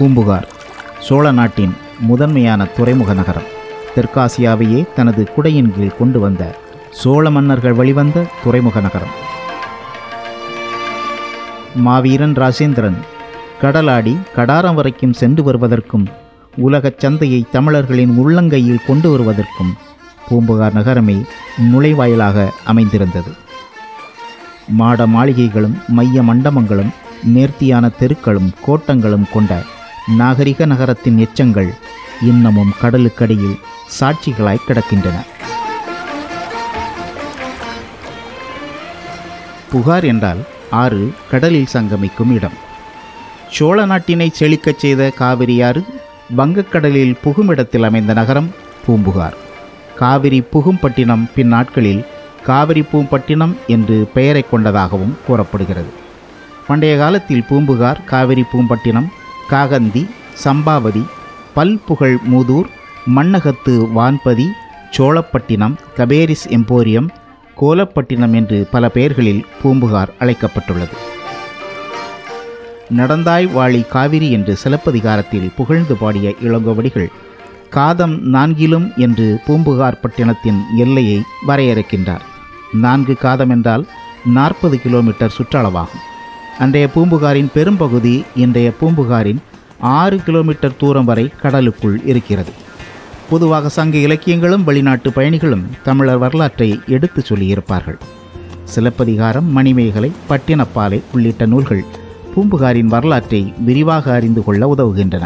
பூம்புகார் சோழ நாட்டின் முதன்மையான துறைமுக நகரம் தெற்காசியாவையே தனது குடையின் கீழ் கொண்டு வந்த சோழ மன்னர்கள் வழிவந்த துறைமுக நகரம் மாவீரன் ராஜேந்திரன் கடலாடி கடாரம் வரைக்கும் சென்று வருவதற்கும் உலகச் சந்தையை தமிழர்களின் உள்ளங்கையில் கொண்டு வருவதற்கும் பூம்புகார் நகரமே நுழைவாயிலாக அமைந்திருந்தது மாட மாளிகைகளும் மைய மண்டபங்களும் நேர்த்தியான தெருக்களும் கோட்டங்களும் கொண்ட நாகரிக நகரத்தின் எச்சங்கள் இன்னமும் கடலுக்கடியில் சாட்சிகளாய் கிடக்கின்றன புகார் என்றால் ஆறு கடலில் சங்கமிக்கும் இடம் சோழ நாட்டினை செழிக்கச் செய்த காவிரியாறு வங்கக்கடலில் புகுமிடத்தில் அமைந்த நகரம் பூம்புகார் காவிரி புகும்பட்டினம் பின்னாட்களில் காவிரி பூம்பட்டினம் என்று பெயரை கொண்டதாகவும் கூறப்படுகிறது பண்டைய காலத்தில் பூம்புகார் காவிரி பூம்பட்டினம் காகந்தி சம்பாவதி பல்புகழ் மூதூர் மண்ணகத்து வான்பதி சோழப்பட்டினம் கபேரிஸ் எம்போரியம் கோலப்பட்டினம் என்று பல பெயர்களில் பூம்புகார் அழைக்கப்பட்டுள்ளது நடந்தாய் வாழி காவிரி என்று சிலப்பதிகாரத்தில் புகழ்ந்து பாடிய இளங்கோவடிகள் காதம் நான்கிலும் என்று பூம்புகார் பட்டினத்தின் எல்லையை வரையறுக்கின்றார் நான்கு காதம் என்றால் நாற்பது கிலோமீட்டர் சுற்றளவாகும் அன்றைய பூம்புகாரின் பெரும்பகுதி இன்றைய பூம்புகாரின் ஆறு கிலோமீட்டர் தூரம் வரை கடலுக்குள் இருக்கிறது பொதுவாக சங்க இலக்கியங்களும் வெளிநாட்டு பயணிகளும் தமிழர் வரலாற்றை எடுத்துச் சொல்லியிருப்பார்கள் சிலப்பதிகாரம் மணிமேகலை பட்டினப்பாலை உள்ளிட்ட நூல்கள் பூம்புகாரின் வரலாற்றை விரிவாக அறிந்து கொள்ள உதவுகின்றன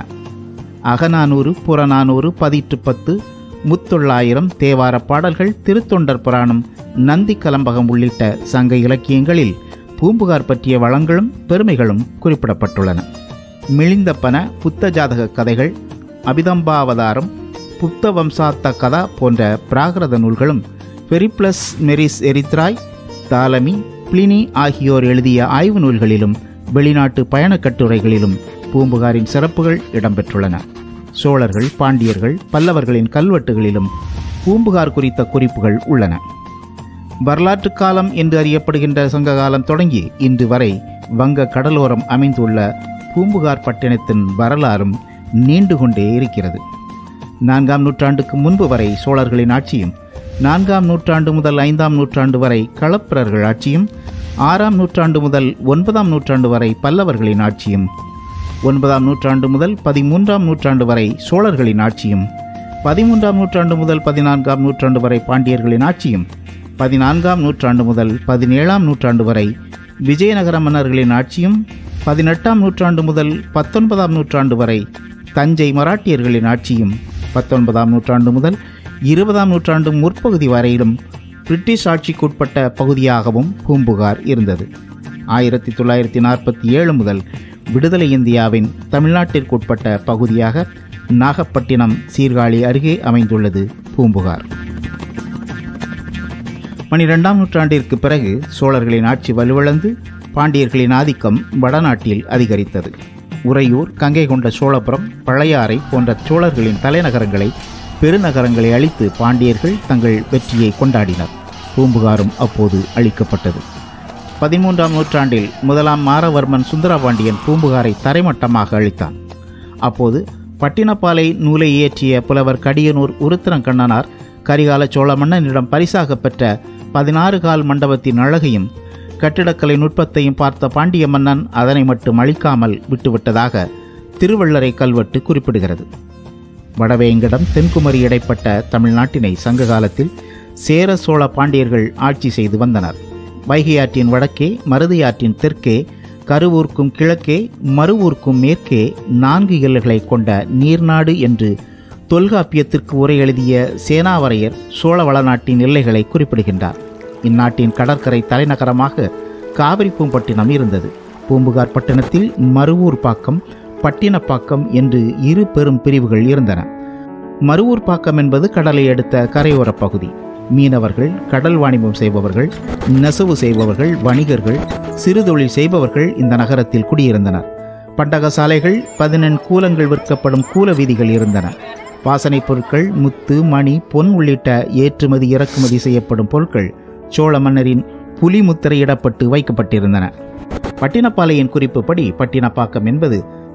அகநானூறு புறநானூறு பதிற்று பத்து முத்தொள்ளாயிரம் தேவார பாடல்கள் திருத்தொண்டர் புராணம் நந்தி கலம்பகம் உள்ளிட்ட சங்க இலக்கியங்களில் பூம்புகார் பற்றிய வளங்களும் பெருமைகளும் குறிப்பிடப்பட்டுள்ளன மிளிந்தப்பன புத்த ஜாதக கதைகள் அபிதம்பாவதாரம் புத்த வம்சாத்த கதா போன்ற பிராகிருத நூல்களும் Periplus Maris Erythraei Ptolemy Pliny ஆகியோர் எழுதிய ஆய்வு நூல்களிலும் வெளிநாட்டு பயணக் கட்டுரைகளிலும் பூம்புகாரின் சிறப்புகள் இடம்பெற்றுள்ளன சோழர்கள் பாண்டியர்கள் பல்லவர்களின் கல்வெட்டுகளிலும் பூம்புகார் குறித்த குறிப்புகள் உள்ளன வரலாற்று காலம் என்று அறியப்படுகின்ற சங்க காலம் தொடங்கி இன்று வரை வங்க கடலோரம் அமைந்துள்ள பூம்புகார் பட்டினத்தின் வரலாறும் நீண்டு கொண்டே இருக்கிறது நான்காம் நூற்றாண்டுக்கு முன்பு வரை சோழர்களின் ஆட்சியும் நான்காம் நூற்றாண்டு முதல் ஐந்தாம் நூற்றாண்டு வரை களப்பிரர்கள் ஆட்சியும் ஆறாம் நூற்றாண்டு முதல் ஒன்பதாம் நூற்றாண்டு வரை பல்லவர்களின் ஆட்சியும் ஒன்பதாம் நூற்றாண்டு முதல் பதிமூன்றாம் நூற்றாண்டு வரை சோழர்களின் ஆட்சியும் பதிமூன்றாம் நூற்றாண்டு முதல் பதினான்காம் நூற்றாண்டு வரை பாண்டியர்களின் ஆட்சியும் பதினான்காம் நூற்றாண்டு முதல் பதினேழாம் நூற்றாண்டு வரை விஜயநகர மன்னர்களின் ஆட்சியும் பதினெட்டாம் நூற்றாண்டு முதல் பத்தொன்பதாம் நூற்றாண்டு வரை தஞ்சை மராட்டியர்களின் ஆட்சியும் பத்தொன்பதாம் நூற்றாண்டு முதல் இருபதாம் நூற்றாண்டு முற்பகுதி வரையிலும் பிரிட்டிஷ் ஆட்சிக்குட்பட்ட பகுதியாகவும் பூம்புகார் இருந்தது ஆயிரத்தி தொள்ளாயிரத்தி நாற்பத்தி ஏழு முதல் விடுதலை இந்தியாவின் தமிழ்நாட்டிற்குட்பட்ட பகுதியாக நாகப்பட்டினம் சீர்காழி அருகே அமைந்துள்ளது பூம்புகார் பனிரெண்டாம் நூற்றாண்டிற்கு பிறகு சோழர்களின் ஆட்சி வலுவிழந்து பாண்டியர்களின் ஆதிக்கம் வடநாட்டில் அதிகரித்தது உறையூர் கங்கை கொண்ட சோழபுரம் பழையாறை போன்ற சோழர்களின் தலைநகரங்களை பெருநகரங்களை அழித்து பாண்டியர்கள் தங்கள் வெற்றியை கொண்டாடினர் பூம்புகாரும் அப்போது அழிக்கப்பட்டது பதிமூன்றாம் நூற்றாண்டில் முதலாம் மாரவர்மன் சுந்தரபாண்டியன் பூம்புகாரை தரைமட்டமாக அழித்தான் அப்போது பட்டினப்பாலை நூலை இயற்றிய புலவர் கடியனூர் உருத்திரங்கண்ணனார் கரிகால சோழ மன்னனிடம் பரிசாக பெற்ற பதினாறு கால் மண்டபத்தின் அழகையும் கட்டிடக்கலை நுட்பத்தையும் பார்த்த பாண்டிய மன்னன் அதனை மட்டும் அழிக்காமல் விட்டுவிட்டதாக திருவள்ளரை கல்வெட்டு குறிப்பிடுகிறது வடவேங்கடம் தென்குமரி இடைப்பட்ட தமிழ்நாட்டினை சங்க காலத்தில் சேர சோழ பாண்டியர்கள் ஆட்சி செய்து வந்தனர் வைகை ஆற்றின் வடக்கே மருதி ஆற்றின் தெற்கே கருவூர்க்கும் கிழக்கே மறுவூர்க்கும் மேற்கே நான்கு எல்லைகளை கொண்ட நீர்நாடு என்று தொல்காப்பியத்திற்கு உரை எழுதிய சேனாவரையர் சோழ வளநாட்டின் எல்லைகளை குறிப்பிடுகின்றார் இந்நாட்டின் கடற்கரை தலைநகரமாக காவிரி பூம்பட்டினம் இருந்தது பூம்புகார் பட்டினத்தில் மருவூர் பாக்கம் பட்டினப்பாக்கம் என்று இரு பெரும் பிரிவுகள் இருந்தன மருவூர் பாக்கம் என்பது கடலை அடுத்த கரையோரப் பகுதி மீனவர்கள் கடல் வாணிபம் செய்பவர்கள் நெசவு செய்பவர்கள் வணிகர்கள் சிறுதொழில் செய்பவர்கள் இந்த நகரத்தில் குடியிருந்தனர் பண்டக சாலைகள் பதினெண் கூலங்கள் விற்கப்படும் கூல வீதிகள் இருந்தன வாசனைப் பொருட்கள் முத்து மணி பொன் உள்ளிட்ட ஏற்றுமதி இறக்குமதி செய்யப்படும் பொருட்கள் சோழ மன்னரின் புலி முத்திரையிடப்பட்டு வைக்கப்பட்டிருந்தன பட்டினப்பாளையின் குறிப்புப்படி பட்டினப்பாக்கம் என்பது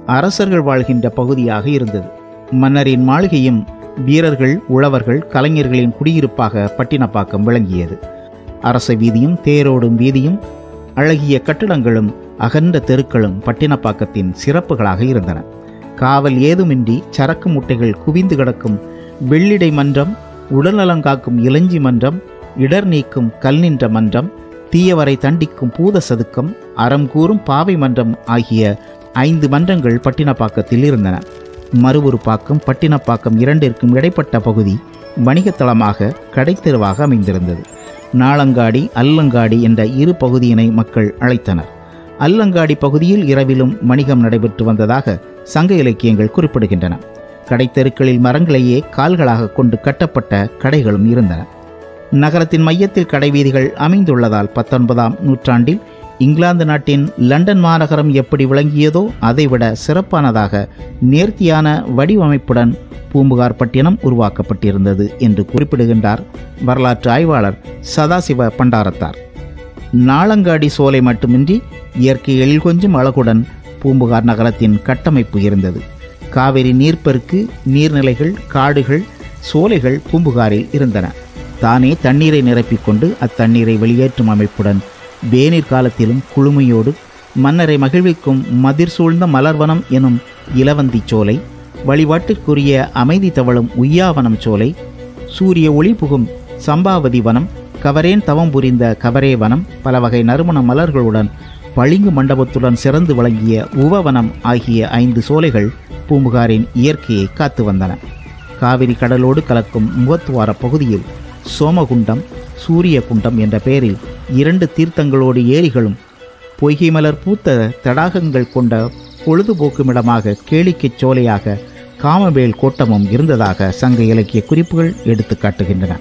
அரசர்கள் வாழ்கின்ற பகுதியாக இருந்தது மன்னரின் மாளிகையும் வீரர்கள் உழவர்கள் கலைஞர்களின் குடியிருப்பாக பட்டினப்பாக்கம் விளங்கியது அரச வீதியும் தேரோடும் வீதியும் அழகிய கட்டிடங்களும் அகன்ற தெருக்களும் பட்டினப்பாக்கத்தின் சிறப்புகளாக இருந்தன காவல் ஏதுமின்றி சரக்கு மூட்டைகள் குவிந்து கிடக்கும் வெள்ளிடை மன்றம் உடல்நலம் காக்கும் இளஞ்சி மன்றம் இடர் நீக்கும் கல் நின்ற மன்றம் தீயவரை தண்டிக்கும் பூத சதுக்கம் அறம் கூறும் பாவை மன்றம் ஆகிய ஐந்து மன்றங்கள் பட்டினப்பாக்கத்தில் இருந்தன மறுவுருப்பாக்கம் பட்டினப்பாக்கம் இரண்டிற்கும் இடைப்பட்ட பகுதி வணிகத்தளமாக கடைத்தெருவாக அமைந்திருந்தது நாளங்காடி அல்லங்காடி என்ற இரு பகுதியினை மக்கள் அழைத்தனர் அல்லங்காடி பகுதியில் இரவிலும் வணிகம் நடைபெற்று வந்ததாக சங்க இலக்கியங்கள் குறிப்பிடுகின்றன கடைத்தெருக்களில் மரங்களையே கால்களாக கொண்டு கட்டப்பட்ட கடைகளும் இருந்தன நகரத்தின் மையத்தில் கடைவீதிகள் அமைந்துள்ளதால் பத்தொன்பதாம் நூற்றாண்டில் இங்கிலாந்து நாட்டின் லண்டன் மாநகரம் எப்படி விளங்கியதோ அதைவிட சிறப்பானதாக நேர்த்தியான வடிவமைப்புடன் பூம்புகார் பட்டினம் உருவாக்கப்பட்டிருந்தது என்று குறிப்பிடுகின்றார் வரலாற்று ஆய்வாளர் சதாசிவ பண்டாரத்தார் நாளங்காடி சோலை மட்டுமின்றி இயற்கை எழில் கொஞ்சம் அழகுடன் பூம்புகார் நகரத்தின் கட்டமைப்பு இருந்தது காவிரி நீர்ப்பெருக்கு நீர்நிலைகள் காடுகள் சோலைகள் பூம்புகாரில் இருந்தன தானே தண்ணீரை நிரப்பிக்கொண்டு அத்தண்ணீரை வெளியேற்றும் அமைப்புடன் வேநீர் காலத்திலும் குளுமையோடு மன்னரை மகிழ்விக்கும் மதிர் சூழ்ந்த மலர்வனம் எனும் இலவந்தி சோலை வழிபாட்டிற்குரிய அமைதி தவழும் உய்யாவனம் சோலை சூரிய ஒளி புகும் சம்பாவதி வனம் கவரேன் தவம் புரிந்த கவரே வனம் பல வகை நறுமண மலர்களுடன் பளிங்கு மண்டபத்துடன் சிறந்து விளங்கிய உவவனம் ஆகிய ஐந்து சோலைகள் பூம்புகாரின் இயற்கையை காத்து வந்தன காவிரி கடலோடு கலக்கும் முகத்துவார பகுதியில் சோமகுண்டம் சூரிய குண்டம் என்ற பெயரில் இரண்டு தீர்த்தங்களோடு ஏரிகளும் பொய்கை மலர் பூத்த தடாகங்கள் கொண்ட பொழுதுபோக்குமிடமாக கேளிக்கைச் சோலையாக காமவேல் கோட்டமும் இருந்ததாக சங்க இலக்கிய குறிப்புகள் எடுத்து காட்டுகின்றன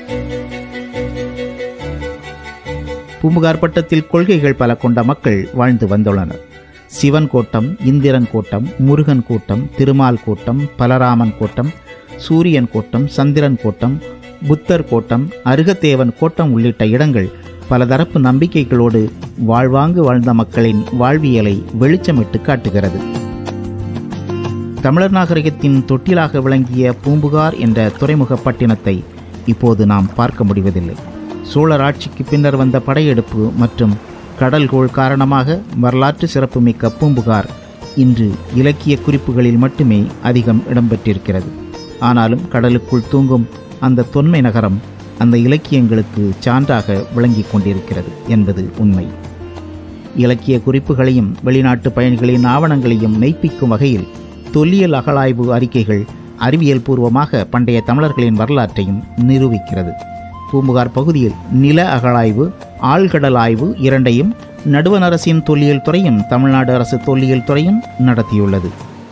பூம்புகார் பட்டத்தில் கொள்கைகள் பல கொண்ட மக்கள் வாழ்ந்து வந்துள்ளனர் சிவன் கோட்டம் இந்திரன் கோட்டம் முருகன் கோட்டம் திருமால் கோட்டம் பலராமன் கோட்டம் சூரியன் கோட்டம் சந்திரன் கோட்டம் புத்தர் கோட்டம் அருகத்தேவன் கோட்டம் உள்ளிட்ட இடங்கள் பலதரப்பு நம்பிக்கைகளோடு வாழ்வாங்கு வாழ்ந்த மக்களின் வாழ்வியலை வெளிச்சமிட்டு காட்டுகிறது தமிழர் நாகரிகத்தின் தொட்டிலாக விளங்கிய பூம்புகார் என்ற துறைமுக பட்டினத்தை இப்போது நாம் பார்க்க முடிவதில்லை சோழர் ஆட்சிக்கு பின்னர் வந்த படையெடுப்பு மற்றும் கடல்கோள் காரணமாக வரலாற்று சிறப்புமிக்க பூம்புகார் இன்று இலக்கிய குறிப்புகளில் மட்டுமே அதிகம் இடம்பெற்றிருக்கிறது ஆனாலும் கடலுக்குள் தூங்கும் அந்த தொன்மை நகரம் அந்த இலக்கியங்களுக்கு சான்றாக விளங்கிக் கொண்டிருக்கிறது என்பது உண்மை இலக்கிய குறிப்புகளையும் வெளிநாட்டு பயணிகளின் ஆவணங்களையும் மெய்ப்பிக்கும் வகையில் தொல்லியல் அகழாய்வு அறிக்கைகள் அறிவியல் பூர்வமாக பண்டைய தமிழர்களின் வரலாற்றையும் நிரூபிக்கிறது பூம்புகார் பகுதியில் நில அகழாய்வு ஆழ்கடல் ஆய்வு இரண்டையும் நடுவண் அரசின் தொல்லியல் துறையும் தமிழ்நாடு அரசு தொல்லியல் துறையும் நடத்தியுள்ளது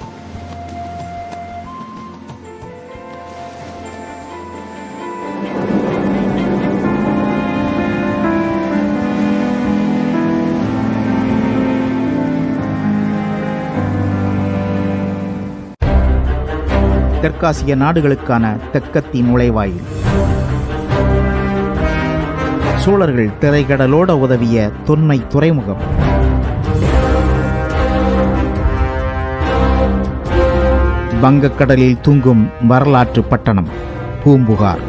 தெற்காசிய நாடுகளுக்கான தெற்கத்தி நுழைவாயில் சோழர்கள் திரைக்கடலோட உதவிய தொன்மை துறைமுகம் வங்கக்கடலில் தூங்கும் வரலாற்று பட்டணம் பூம்புகார்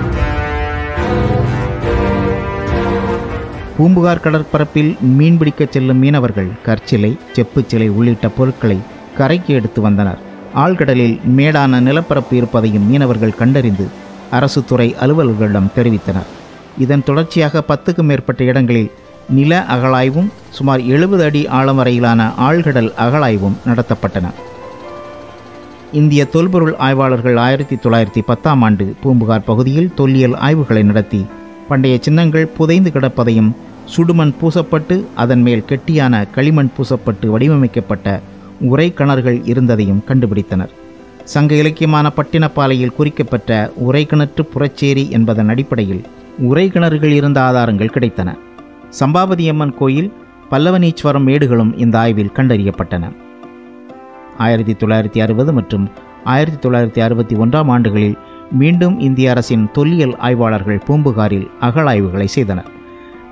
பூம்புகார் கடற்பரப்பில் மீன்பிடிக்கச் செல்லும் மீனவர்கள் கற்சிலை செப்புச் சிலை உள்ளிட்ட பொருட்களை கரைக்கு எடுத்து வந்தனர் ஆழ்கடலில் மேடான நிலப்பரப்பு இருப்பதையும் மீனவர்கள் கண்டறிந்து அரசு துறை அலுவலர்களிடம் தெரிவித்தனர் இதன் தொடர்ச்சியாக பத்துக்கும் மேற்பட்ட இடங்களில் நில அகழாய்வும் சுமார் எழுபது அடி ஆழம் வரையிலான ஆழ்கடல் அகழாய்வும் நடத்தப்பட்டன இந்திய தொல்பொருள் ஆய்வாளர்கள் ஆயிரத்தி தொள்ளாயிரத்தி பத்தாம் ஆண்டு பூம்புகார் பகுதியில் தொல்லியல் ஆய்வுகளை நடத்தி பண்டைய சின்னங்கள் புதைந்து கிடப்பதையும் சுடுமண் பூசப்பட்டு அதன் மேல் கெட்டியான களிமண் பூசப்பட்டு வடிவமைக்கப்பட்ட உரை கிணறுகள் இருந்ததையும் கண்டுபிடித்தனர் சங்க இலக்கியமான பட்டினப்பாலையில் குறிக்கப்பட்ட உரைக்கிணற்று புறச்சேரி என்பதன் அடிப்படையில் உரை கிணறுகள் இருந்த ஆதாரங்கள் கிடைத்தன சம்பாவதியம்மன் கோயில் பல்லவனீஸ்வரம் மேடுகளும் இந்த ஆய்வில் கண்டறியப்பட்டன ஆயிரத்தி தொள்ளாயிரத்தி அறுபது மற்றும் ஆயிரத்தி தொள்ளாயிரத்தி அறுபத்தி ஒன்றாம் ஆண்டுகளில் மீண்டும் இந்திய அரசின் தொல்லியல் ஆய்வாளர்கள் பூம்புகாரில் அகழாய்வுகளை செய்தனர்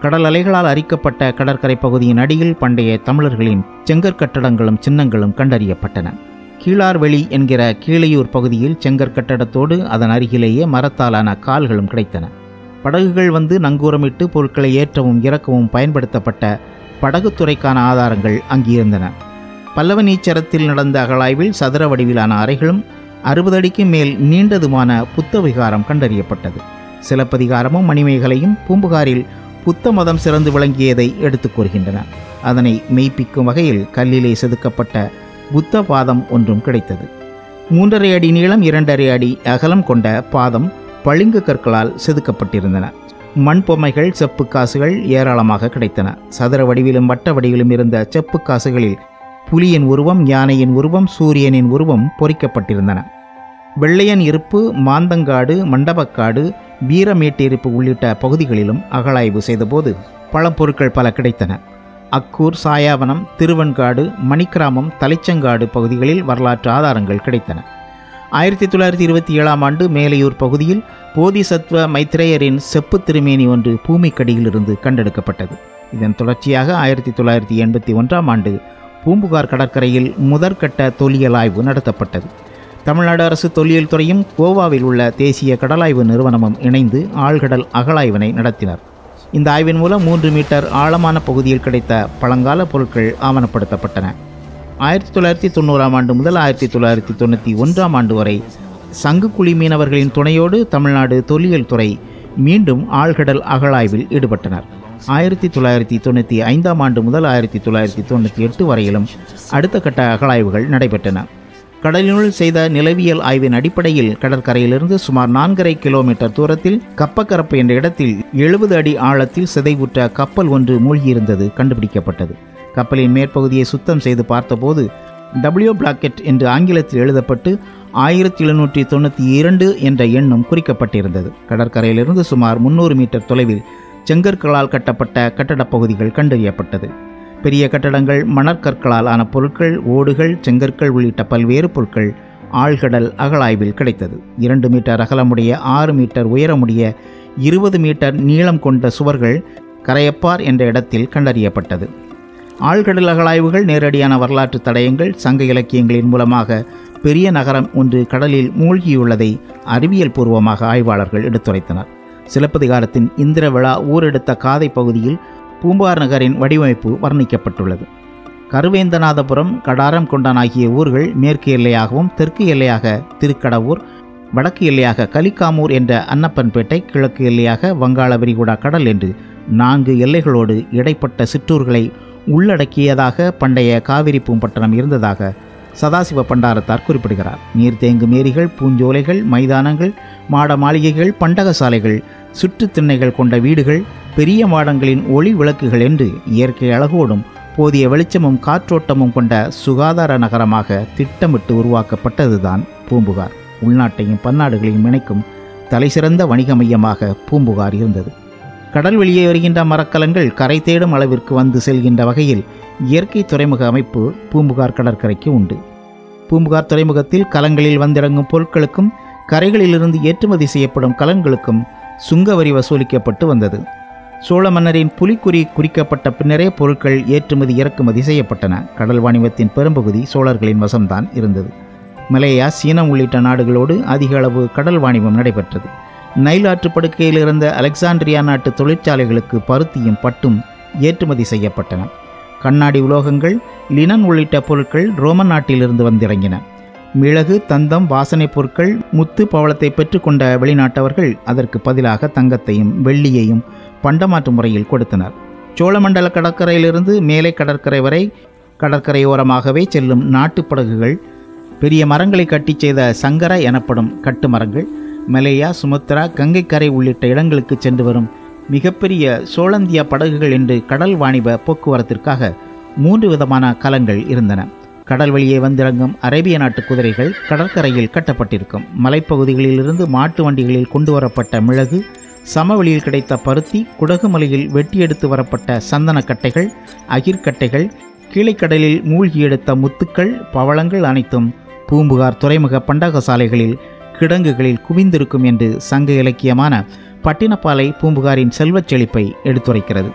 கடல் அலைகளால் அரிக்கப்பட்ட கடற்கரை பகுதியின் அடியில் பண்டைய தமிழர்களின் செங்கற் கட்டடங்களும் சின்னங்களும் கண்டறியப்பட்டன கீழார்வெளி என்கிற கீழையூர் பகுதியில் செங்கற் கட்டடத்தோடு அதன் அருகிலேயே மரத்தாலான கால்களும் கிடைத்தன படகுகள் வந்து நங்கூரமிட்டு பொருட்களை ஏற்றவும் இறக்கவும் பயன்படுத்தப்பட்ட படகுத்துறைக்கான ஆதாரங்கள் அங்கிருந்தன பல்லவ நீச்சரத்தில் நடந்த அகழாய்வில் சதுர வடிவிலான அறைகளும் அறுபது அடிக்கு மேல் நீண்டதுமான புத்த விகாரம் கண்டறியப்பட்டது சிலப்பதிகாரமும் மணிமேகலையும் பூம்புகாரில் புத்த மதம் சிறந்து விளங்கியதை எடுத்துக் கூறுகின்றன அதனை மெய்ப்பிக்கும் வகையில் கல்லிலே செதுக்கப்பட்ட புத்த பாதம் ஒன்றும் கிடைத்தது மூன்றரை அடி நீளம் இரண்டரை அடி அகலம் கொண்ட பாதம் பளிங்கு கற்களால் செதுக்கப்பட்டிருந்தன மண் பொம்மைகள் செப்பு காசுகள் ஏராளமாக கிடைத்தன சதுர வடிவிலும் வட்ட வடிவிலும் இருந்த செப்பு காசுகளில் புலியின் உருவம் யானையின் உருவம் சூரியனின் உருவம் பொறிக்கப்பட்டிருந்தன வெள்ளையன் இருப்பு மாந்தங்காடு மண்டபக்காடு வீரமேட்டிருப்பு உள்ளிட்ட பகுதிகளிலும் அகழாய்வு செய்தபோது பழம்பொருட்கள் பல கிடைத்தன அக்கூர் சாயாவனம் திருவன்காடு மணிக்கிராமம் தலைச்சங்காடு பகுதிகளில் வரலாற்று ஆதாரங்கள் கிடைத்தன ஆயிரத்தி தொள்ளாயிரத்தி இருபத்தி ஏழாம் ஆண்டு மேலையூர் பகுதியில் போதிசத்வ மைத்ரேயரின் செப்பு திருமேனி ஒன்று பூமிக்கடியிலிருந்து கண்டெடுக்கப்பட்டது இதன் தொடர்ச்சியாக ஆயிரத்தி தொள்ளாயிரத்தி எண்பத்தி ஒன்றாம் ஆண்டு பூம்புகார் கடற்கரையில் முதற்கட்ட தொல்லியல் ஆய்வு நடத்தப்பட்டது தமிழ்நாடு அரசு தொல்லியல் துறையும் கோவாவில் உள்ள தேசிய கடலாய்வு நிறுவனமும் இணைந்து ஆழ்கடல் அகழாய்வினை நடத்தினர் இந்த ஆய்வின் மூலம் மூன்று மீட்டர் ஆழமான பகுதியில் கிடைத்த பழங்கால பொருட்கள் ஆவணப்படுத்தப்பட்டன ஆயிரத்தி தொள்ளாயிரத்தி தொண்ணூறாம் ஆண்டு முதல் ஆயிரத்தி தொள்ளாயிரத்தி தொண்ணூற்றி ஒன்றாம் ஆண்டு வரை சங்குக்குழி மீனவர்களின் துணையோடு தமிழ்நாடு தொல்லியல் துறை மீண்டும் ஆழ்கடல் அகழாய்வில் ஈடுபட்டனர் ஆயிரத்தி தொள்ளாயிரத்தி தொண்ணூற்றி ஐந்தாம் ஆண்டு முதல் ஆயிரத்தி தொள்ளாயிரத்தி தொண்ணூற்றி எட்டு வரையிலும் அடுத்த கட்ட அகழாய்வுகள் நடைபெற்றன கடலினுள் செய்த நிலவியல் ஆய்வின் அடிப்படையில் கடற்கரையிலிருந்து சுமார் நான்கரை கிலோமீட்டர் தூரத்தில் கப்பக்கரப்பு என்ற இடத்தில் எழுபது அடி ஆழத்தில் சிதைவுற்ற கப்பல் ஒன்று மூழ்கியிருந்தது கண்டுபிடிக்கப்பட்டது கப்பலின் மேற்பகுதியை சுத்தம் செய்து பார்த்தபோது டபிள்யூ பிளாக்கெட் என்று ஆங்கிலத்தில் எழுதப்பட்டு ஆயிரத்தி எழுநூற்றி தொண்ணூற்றி இரண்டு என்ற எண்ணும் குறிக்கப்பட்டிருந்தது கடற்கரையிலிருந்து சுமார் முன்னூறு மீட்டர் தொலைவில் செங்கற்களால் கட்டப்பட்ட கட்டடப் பகுதிகள் கண்டறியப்பட்டது பெரிய கட்டடங்கள் மணற்கற்களால் ஆன பொருட்கள் ஓடுகள் செங்கற்கள் உள்ளிட்ட பல்வேறு பொருட்கள் ஆழ்கடல் அகழாய்வில் கிடைத்தது இரண்டு மீட்டர் அகலமுடைய ஆறு மீட்டர் உயரமுடைய இருபது மீட்டர் நீளம் கொண்ட சுவர்கள் கரையப்பார் என்ற இடத்தில் கண்டறியப்பட்டது ஆழ்கடல் அகழாய்வுகள் நேரடியான வரலாற்று தடயங்கள் சங்க இலக்கியங்களின் மூலமாக பெரிய நகரம் ஒன்று கடலில் மூழ்கியுள்ளதை அறிவியல் பூர்வமாக ஆய்வாளர்கள் எடுத்துரைத்தனர் சிலப்பதிகாரத்தின் இந்திர விழா ஊரெடுத்த காதை பகுதியில் பூம்பார் நகரின் வடிவமைப்பு வர்ணிக்கப்பட்டுள்ளது கருவேந்தநாதபுரம் கடாரம் கொண்டான் ஆகிய ஊர்கள் மேற்கு எல்லையாகவும் தெற்கு எல்லையாக திருக்கடவூர் வடக்கு எல்லையாக கலிக்காமூர் என்ற அன்னப்பன்பேட்டை கிழக்கு எல்லையாக வங்காள விரிகுடா கடல் என்று நான்கு எல்லைகளோடு இடைப்பட்ட சிற்றூர்களை உள்ளடக்கியதாக பண்டைய காவிரி பூம்பட்டினம் இருந்ததாக சதாசிவ பண்டாரத்தார் குறிப்பிடுகிறார் நீர் தேங்கும் ஏரிகள் பூஞ்சோலைகள் மைதானங்கள் மாட மாளிகைகள் பண்டக சாலைகள் சுற்று திண்ணைகள் கொண்ட வீடுகள் பெரிய மாடங்களின் ஒளி விளக்குகள் என்று இயற்கை அழகோடும் போதிய வெளிச்சமும் காற்றோட்டமும் கொண்ட சுகாதார நகரமாக திட்டமிட்டு உருவாக்கப்பட்டதுதான் பூம்புகார் உள்நாட்டையும் பன்னாடுகளையும் இணைக்கும் தலைசிறந்த வணிக மையமாக பூம்புகார் இருந்தது கடல் வெளியே வருகின்ற மரக்கலங்கள் கரை தேடும் அளவிற்கு வந்து செல்கின்ற வகையில் இயற்கை துறைமுக அமைப்பு பூம்புகார் கடற்கரைக்கு உண்டு பூம்புகார் துறைமுகத்தில் கலங்களில் வந்திறங்கும் பொருட்களுக்கும் கரைகளிலிருந்து ஏற்றுமதி செய்யப்படும் கலன்களுக்கும் சுங்க வரி வசூலிக்கப்பட்டு வந்தது சோழ மன்னரின் புலிக்குறி குறிக்கப்பட்ட பின்னரே பொருட்கள் ஏற்றுமதி இறக்குமதி செய்யப்பட்டன கடல் வாணிபத்தின் பெரும்பகுதி சோழர்களின் வசம்தான் இருந்தது மலேயா சீனம் உள்ளிட்ட நாடுகளோடு அதிக அளவு கடல் வாணிபம் நடைபெற்றது நைல் ஆற்றுப்படுக்கையில் இருந்த அலெக்சாண்ட்ரியா நாட்டு தொழிற்சாலைகளுக்கு பருத்தியும் பட்டும் ஏற்றுமதி செய்யப்பட்டன கண்ணாடி உலோகங்கள் லினன் உள்ளிட்ட பொருட்கள் ரோமன் நாட்டிலிருந்து வந்திறங்கின மிளகு தந்தம் வாசனைப் பொருட்கள் முத்து பவளத்தை பெற்றுக்கொண்ட வெளிநாட்டவர்கள் அதற்கு பதிலாக தங்கத்தையும் வெள்ளியையும் பண்டமாற்று முறையில் கொடுத்தனர் சோழமண்டல கடற்கரையிலிருந்து மேலை கடற்கரை வரை கடற்கரையோரமாகவே செல்லும் நாட்டுப் படகுகள் பெரிய மரங்களை கட்டிச் செய்த சங்கர எனப்படும் கட்டுமரங்கள் மலேயா சுமத்ரா கங்கைக்கரை உள்ளிட்ட இடங்களுக்கு சென்று வரும் மிகப்பெரிய சோழந்திய படகுகள் என்று கடல் வாணிப போக்குவரத்திற்காக மூன்று விதமான கலங்கள் இருந்தன கடல் வழியே வந்திறங்கும் அரேபிய நாட்டு குதிரைகள் கடற்கரையில் கட்டப்பட்டிருக்கும் மலைப்பகுதிகளிலிருந்து மாட்டு வண்டிகளில் கொண்டு வரப்பட்ட மிளகு சமவெளியில் கிடைத்த பருத்தி குடகு மலையில் வெட்டி எடுத்து வரப்பட்ட சந்தனக்கட்டைகள் அகிர்கட்டைகள் கீழைக்கடலில் மூழ்கி எடுத்த முத்துக்கள் பவளங்கள் அனைத்தும் பூம்புகார் துறைமுக பண்டக சாலைகளில் கிடங்குகளில் குவிந்திருக்கும் என்று சங்க இலக்கியமான பட்டினப்பாலை பூம்புகாரின் செல்வச் செழிப்பை எடுத்துரைக்கிறது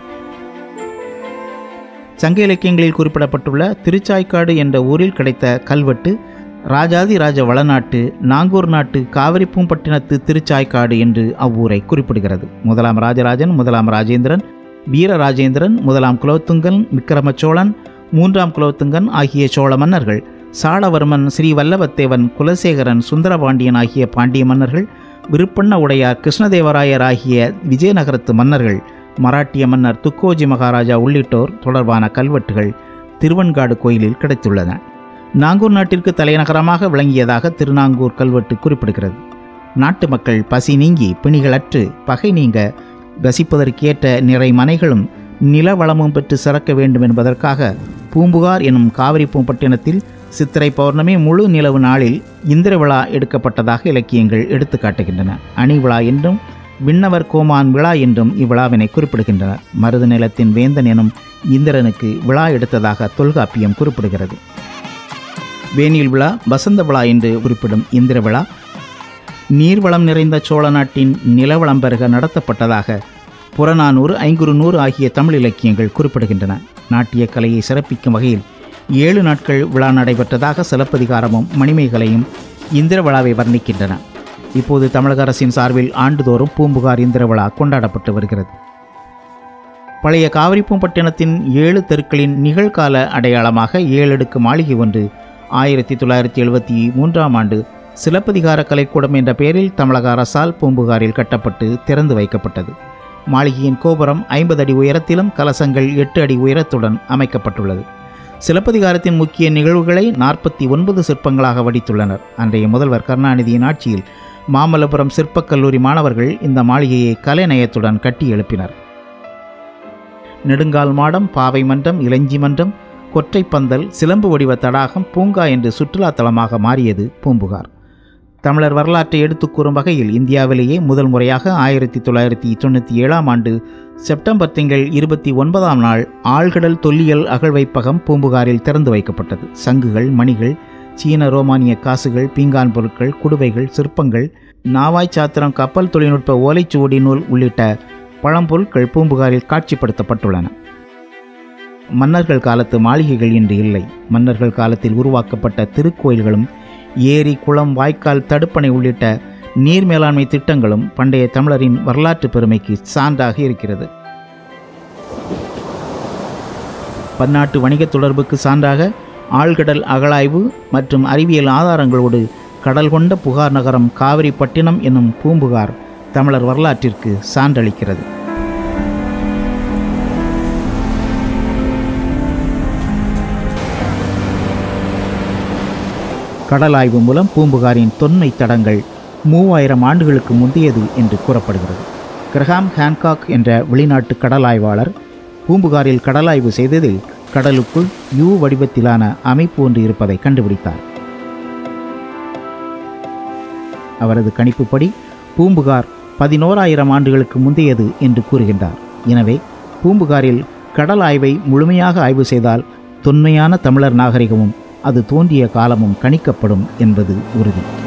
சங்க இலக்கியங்களில் குறிப்பிடப்பட்டுள்ள திருச்சாய்க்காடு என்ற ஊரில் கிடைத்த கல்வெட்டு ராஜாதி ராஜ வளநாட்டு நாங்கூர் நாட்டு காவிரிப்பூம்பட்டினத்து திருச்சாய்க்காடு என்று அவ்வூரை குறிப்பிடுகிறது முதலாம் ராஜராஜன் முதலாம் ராஜேந்திரன் வீரராஜேந்திரன் முதலாம் குலோத்துங்கன் விக்கிரம சோழன் மூன்றாம் குலோத்துங்கன் ஆகிய சோழ மன்னர்கள் சாளவர்மன் ஸ்ரீ வல்லவத்தேவன் குலசேகரன் சுந்தரபாண்டியன் ஆகிய பாண்டிய மன்னர்கள் விருப்பண்ண உடையார் கிருஷ்ணதேவராயர் ஆகிய விஜயநகரத்து மன்னர்கள் மராட்டிய மன்னர் துக்கோஜி மகாராஜா உள்ளிட்டோர் தொடர்பான கல்வெட்டுகள் திருவன்காடு கோயிலில் கிடைத்துள்ளன நாங்கூர் நாட்டிற்கு தலைநகரமாக விளங்கியதாக திருநாங்கூர் கல்வெட்டு குறிப்பிடுகிறது நாட்டு மக்கள் பசி நீங்கி பிணிகளற்று பகை நீங்க வசிப்பதற்கேற்ற நிறை மனைகளும் நில வளமும் பெற்று சிறக்க வேண்டும் என்பதற்காக பூம்புகார் எனும் காவிரி பூம்பட்டினத்தில் சித்திரை பௌர்ணமி முழு நிலவு நாளில் இந்திர விழா எடுக்கப்பட்டதாக இலக்கியங்கள் எடுத்து காட்டுகின்றன அணி விழா என்றும் விண்ணவர் கோமான் விழா என்றும் இவ்விழாவினை குறிப்பிடுகின்றனர் மருது நிலத்தின் வேந்தன் எனும் இந்திரனுக்கு விழா எடுத்ததாக தொல்காப்பியம் குறிப்பிடுகிறது வேனில் விழா வசந்த விழா என்று குறிப்பிடும் இந்திர விழா நீர்வளம் நிறைந்த சோழ நாட்டின் நிலவளம் பெருக நடத்தப்பட்டதாக புறநானூறு ஐங்குறுநூறு ஆகிய தமிழ் இலக்கியங்கள் குறிப்பிடுகின்றன நாட்டிய கலையை சிறப்பிக்கும் வகையில் ஏழு நாட்கள் விழா நடைபெற்றதாக சிலப்பதிகாரமும் மணிமேகலையும் இந்திர விழாவை வர்ணிக்கின்றன இப்போது தமிழக அரசின் சார்பில் ஆண்டுதோறும் பூம்புகார் இந்திர விழா கொண்டாடப்பட்டு வருகிறது பழைய காவிரிப்பூம்பட்டினத்தின் ஏழு தெருக்களின் நிகழ்கால அடையாளமாக ஏழடுக்கு மாளிகை ஒன்று ஆயிரத்தி தொள்ளாயிரத்தி எழுபத்தி மூன்றாம் ஆண்டு சிலப்பதிகார கலைக்கூடம் என்ற பெயரில் தமிழக அரசால் பூம்புகாரில் கட்டப்பட்டு திறந்து வைக்கப்பட்டது மாளிகையின் கோபுரம் ஐம்பது அடி உயரத்திலும் கலசங்கள் எட்டு அடி உயரத்துடன் அமைக்கப்பட்டுள்ளது சிலப்பதிகாரத்தின் முக்கிய நிகழ்வுகளை நாற்பத்தி ஒன்பது சிற்பங்களாக வடித்துள்ளனர் அன்றைய முதல்வர் கருணாநிதியின் ஆட்சியில் மாமல்லபுரம் சிற்பக் கல்லூரி மாணவர்கள் இந்த மாளிகையை கலைநயத்துடன் கட்டி எழுப்பினர் நெடுங்கால் மாடம் பாவை மன்றம் இளஞ்சி மன்றம் கொற்றைப்பந்தல் சிலம்பு வடிவ தடாகம் பூங்கா என்று சுற்றுலா தலமாக மாறியது பூம்புகார் தமிழர் வரலாற்றை எடுத்துக் கூறும் வகையில் இந்தியாவிலேயே முதல் முறையாக ஆயிரத்தி தொள்ளாயிரத்தி தொண்ணூற்றி ஏழாம் ஆண்டு செப்டம்பர் திங்கள் இருபத்தி ஒன்பதாம் நாள் ஆழ்கடல் தொல்லியல் அகழ்வைப்பகம் பூம்புகாரில் திறந்து வைக்கப்பட்டது சங்குகள் மணிகள் சீன ரோமானிய காசுகள் பீங்கான் பொருட்கள் குடுவைகள் சிற்பங்கள் நாவாய் சாத்திரம் கப்பல் தொழில்நுட்ப ஓலைச்சுவடி நூல் உள்ளிட்ட பழம்பொருட்கள் பூம்புகாரில் காட்சிப்படுத்தப்பட்டுள்ளன மன்னர்கள் காலத்து மாளிகைகள் இன்று இல்லை மன்னர்கள் காலத்தில் உருவாக்கப்பட்ட திருக்கோயில்களும் ஏரி குளம் வாய்க்கால் தடுப்பணை உள்ளிட்ட நீர் மேலாண்மை திட்டங்களும் பண்டைய தமிழரின் வரலாற்று பெருமைக்கு சான்றாக இருக்கிறது பன்னாட்டு வணிக தொடர்புக்கு சான்றாக ஆழ்கடல் அகழாய்வு மற்றும் அறிவியல் ஆதாரங்களோடு கடல் கொண்ட புகார் நகரம் காவிரிப்பட்டினம் என்னும் பூம்புகார் தமிழர் வரலாற்றிற்கு சான்றளிக்கிறது கடல் ஆய்வு மூலம் பூம்புகாரின் தொன்மை தடங்கள் மூவாயிரம் ஆண்டுகளுக்கு முந்தையது என்று கூறப்படுகிறது கிரஹாம் ஹான்காக் என்ற வெளிநாட்டு கடல் ஆய்வாளர் பூம்புகாரில் கடலாய்வு செய்ததில் கடலுக்குள் யூ வடிவத்திலான அமைப்பு ஒன்று இருப்பதை கண்டுபிடித்தார் அவரது கணிப்புப்படி பூம்புகார் பதினோராயிரம் ஆண்டுகளுக்கு முந்தையது என்று கூறுகின்றார் எனவே பூம்புகாரில் கடல் ஆய்வை முழுமையாக ஆய்வு செய்தால் தொன்மையான தமிழர் நாகரிகமும் அது தோன்றிய காலமும் கணிக்கப்படும் என்பது உறுதி